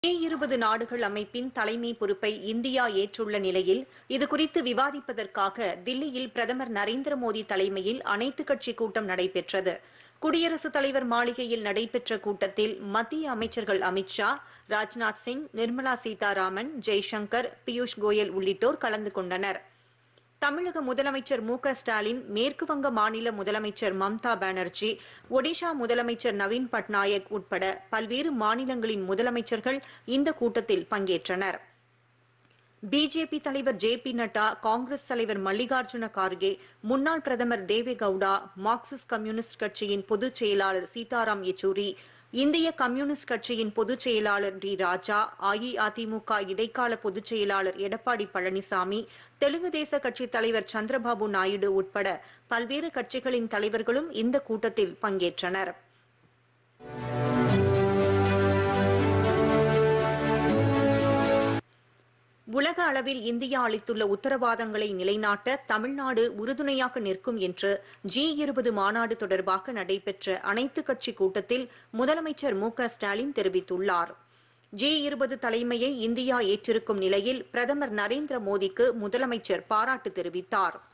ஏ இருபது நாடுகள் அமைப்பின் தலைமை பொறுப்பை இந்தியா ஏற்றுள்ள நிலையில் இதுகுறித்து விவாதிப்பதற்காக தில்லியில் பிரதமர் நரேந்திர மோடி தலைமையில் அனைத்துக் கட்சி கூட்டம் நடைபெற்றது குடியரசுத் தலைவர் மாளிகையில் நடைபெற்ற கூட்டத்தில் மத்திய அமைச்சர்கள் அமித் ஷா ராஜ்நாத் சிங் நிர்மலா சீதாராமன் ஜெய்சங்கர் பியூஷ் கோயல் உள்ளிட்டோர் கலந்து கொண்டனர் தமிழக முதலமைச்சர் மு க ஸ்டாலின் மேற்கு வங்க மாநில முதலமைச்சர் மம்தா பானர்ஜி ஒடிஷா முதலமைச்சர் நவீன் பட்நாயக் உட்பட பல்வேறு மாநிலங்களின் முதலமைச்சர்கள் இந்த கூட்டத்தில் பங்கேற்றனர் பிஜேபி தலைவர் ஜே பி நட்டா காங்கிரஸ் தலைவர் மல்லிகார்ஜுன கார்கே முன்னாள் பிரதமர் தேவே கவுடா மார்க்சிஸ்ட் கம்யூனிஸ்ட் கட்சியின் பொதுச் செயலாளர் சீதாராம் யெச்சூரி இந்திய கம்யூனிஸ்ட் கட்சியின் பொதுச் செயலாளர் டி ராஜா அஇஅதிமுக இடைக்கால பொதுச் செயலாளர் எடப்பாடி பழனிசாமி தெலுங்கு தேச கட்சித் தலைவர் சந்திரபாபு நாயுடு உட்பட பல்வேறு கட்சிகளின் தலைவர்களும் இந்த கூட்டத்தில் பங்கேற்றனர் உலக அளவில் இந்தியா அளித்துள்ள உத்தரவாதங்களை நிலைநாட்ட தமிழ்நாடு உறுதுணையாக நிற்கும் என்று ஜி இருபது மாநாடு தொடர்பாக நடைபெற்ற அனைத்துக் கட்சி கூட்டத்தில் முதலமைச்சர் மு க ஸ்டாலின் தெரிவித்துள்ளார் ஜி இருபது தலைமையை இந்தியா ஏற்றிருக்கும் நிலையில் பிரதமர் நரேந்திர மோடிக்கு முதலமைச்சர் பாராட்டு தெரிவித்தார்